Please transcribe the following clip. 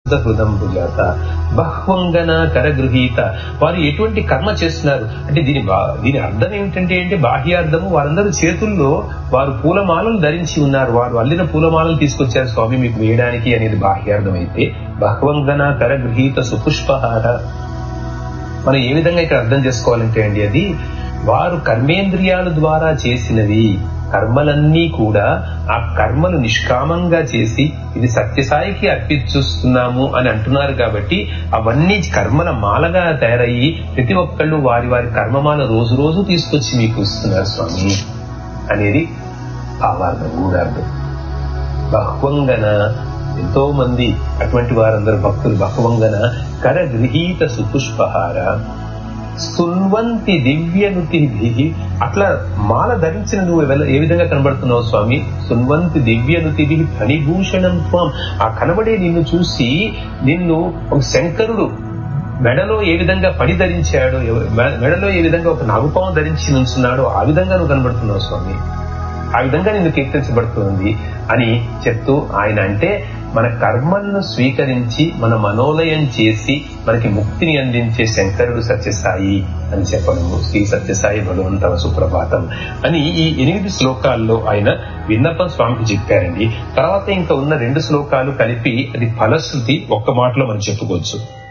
హృదంబుజాత బహ్వంగన కరగృహీత వారు ఎటువంటి కర్మ చేస్తున్నారు అంటే దీని బా- దీని అర్థం ఏమిటంటే అంటే బాహ్యార్థము వారందరూ చేతుల్లో వారు పూలమాలలు ధరించి ఉన్నారు వారు అల్లిన పూలమాలలు తీసుకొచ్చారు స్వామి మీకు వేయడానికి అనేది బాహ్యార్థం అయితే బహ్వంగన కరగృహీత సుపుష్పహార మనం ఏ విధంగా ఇక్కడ అర్థం చేసుకోవాలంటే అండి అది వారు కర్మేంద్రియాల ద్వారా చేసినవి కర్మలన్నీ కూడా ఆ కర్మలు నిష్కామంగా చేసి ఇది సత్యసాయికి అర్పించుస్తున్నాము అని అంటున్నారు కాబట్టి అవన్నీ కర్మల మాలగా తయారయ్యి ప్రతి ఒక్కళ్ళు వారి వారి కర్మమాల రోజు రోజు తీసుకొచ్చి మీకు ఇస్తున్నారు స్వామి అనేది భావార్థం గూఢార్థం బహ్వంగన ఎంతో మంది అటువంటి వారందరూ భక్తులు బహ్వంగన కరగృహీత సుపుష్పహార స్తున్వంతి దివ్యనుతి అట్లా మాల ధరించిన నువ్వు ఎవల- ఏ విధంగా కనబడుతున్నావు స్వామి సున్వంతి దివ్యనుతి ఫణిభూషణం త్వం ఆ కనబడే నిన్ను చూసి నిన్ను ఒక శంకరుడు మెడలో ఏ విధంగా పని ధరించాడో ఎవ- మె- మెడలో ఏ విధంగా ఒక నాగుపాము ధరించి నుంచున్నాడో ఆ విధంగా నువ్వు కనబడుతున్నావు స్వామి ఆ విధంగా నిన్ను కీర్తించబడుతుంది అని చెప్తూ ఆయన అంటే మన కర్మలను స్వీకరించి మన మనోలయం చేసి మనకి ముక్తిని అందించే శంకరుడు సత్యసాయి అని చెప్పడము శ్రీ సత్యసాయి భగవంతవ సుప్రభాతం అని ఈ ఎనిమిది శ్లోకాల్లో ఆయన విన్నపం స్వామికి చెప్పారండి తర్వాత ఇంకా ఉన్న రెండు శ్లోకాలు కలిపి అది ఫలశ్రుతి ఒక్క మాటలో మనం చెప్పుకోవచ్చు